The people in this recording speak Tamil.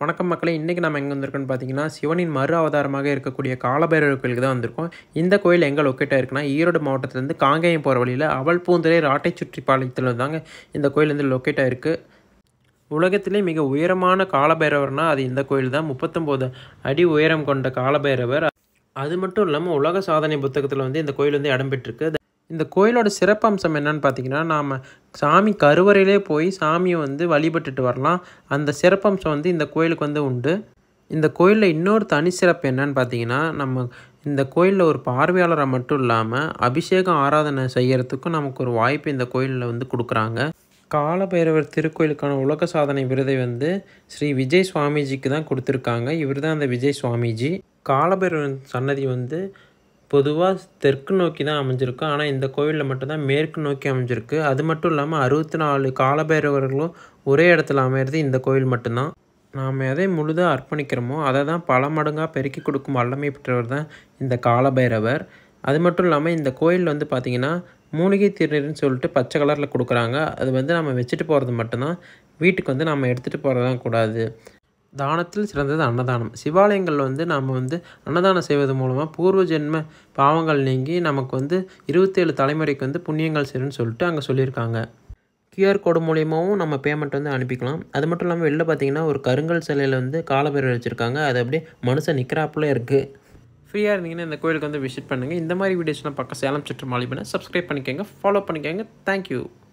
வணக்கம் மக்களே இன்றைக்கி நம்ம எங்கே வந்திருக்கோம்னு பார்த்தீங்கன்னா சிவனின் மறு அவதாரமாக இருக்கக்கூடிய காலபைரவர் கோயிலுக்கு தான் வந்திருக்கோம் இந்த கோயில் எங்கே லொக்கேட் ஆயிருக்குன்னா ஈரோடு மாவட்டத்திலேருந்து காங்கேயம் போகிற வழியில் அவல் பூந்துரை ராட்டை சுற்றி பாளையத்தில் தாங்க இந்த கோயில் வந்து லொக்கேட் ஆயிருக்கு உலகத்திலே மிக உயரமான காலபைரவர்னால் அது இந்த கோயில் தான் முப்பத்தொம்போது அடி உயரம் கொண்ட காலபைரவர் அது மட்டும் இல்லாமல் உலக சாதனை புத்தகத்தில் வந்து இந்த கோயில் வந்து இடம்பெற்றிருக்கு இந்த கோயிலோட சிறப்பம்சம் என்னன்னு பார்த்தீங்கன்னா நாம் சாமி கருவறையிலே போய் சாமியை வந்து வழிபட்டுட்டு வரலாம் அந்த சிறப்பம்சம் வந்து இந்த கோயிலுக்கு வந்து உண்டு இந்த கோயிலில் இன்னொரு தனி சிறப்பு என்னன்னு பார்த்தீங்கன்னா நம்ம இந்த கோயிலில் ஒரு பார்வையாளரை மட்டும் இல்லாமல் அபிஷேகம் ஆராதனை செய்யறதுக்கும் நமக்கு ஒரு வாய்ப்பு இந்த கோயிலில் வந்து கொடுக்குறாங்க காலபைரவர் திருக்கோயிலுக்கான உலக சாதனை விருதை வந்து ஸ்ரீ விஜய் சுவாமிஜிக்கு தான் கொடுத்துருக்காங்க இவர் தான் அந்த விஜய் சுவாமிஜி காலபைரவர் சன்னதி வந்து பொதுவாக தெற்கு நோக்கி தான் அமைஞ்சிருக்கு ஆனால் இந்த கோவிலில் மட்டும்தான் மேற்கு நோக்கி அமைஞ்சிருக்கு அது மட்டும் இல்லாமல் அறுபத்தி நாலு காலபைரவர்களும் ஒரே இடத்துல அமையிறது இந்த கோவில் மட்டும்தான் நாம் எதை முழுதாக அர்ப்பணிக்கிறோமோ அதை தான் பல மடங்காக பெருக்கி கொடுக்கும் வல்லமை பெற்றவர் தான் இந்த காலபைரவர் அது மட்டும் இல்லாமல் இந்த கோயில் வந்து பார்த்திங்கன்னா மூலிகை திருநீர்னு சொல்லிட்டு பச்சை கலரில் கொடுக்குறாங்க அது வந்து நம்ம வச்சுட்டு போகிறது மட்டும்தான் வீட்டுக்கு வந்து நம்ம எடுத்துகிட்டு போகிறதான் கூடாது தானத்தில் சிறந்தது அன்னதானம் சிவாலயங்களில் வந்து நம்ம வந்து அன்னதானம் செய்வது மூலமாக பூர்வ ஜென்ம பாவங்கள் நீங்கி நமக்கு வந்து இருபத்தேழு தலைமுறைக்கு வந்து புண்ணியங்கள் சேரும்னு சொல்லிட்டு அங்கே சொல்லியிருக்காங்க கியூஆர் கோடு மூலியமாகவும் நம்ம பேமெண்ட் வந்து அனுப்பிக்கலாம் அது மட்டும் இல்லாமல் வெளில பார்த்தீங்கன்னா ஒரு கருங்கல் சிலையில் வந்து காலபைரவர் வச்சுருக்காங்க அது அப்படியே மனுஷன் நிற்கிறாப்புல இருக்குது ஃப்ரீயாக இருந்தீங்கன்னா இந்த கோயிலுக்கு வந்து விசிட் பண்ணுங்கள் இந்த மாதிரி வீடியோஸ்லாம் பக்கம் சேலம் சுற்று மாலிபனை சப்ஸ்கிரைப் பண்ணிக்கோங்க ஃபாலோ பண்ணிக்கோங்க தேங்க்யூ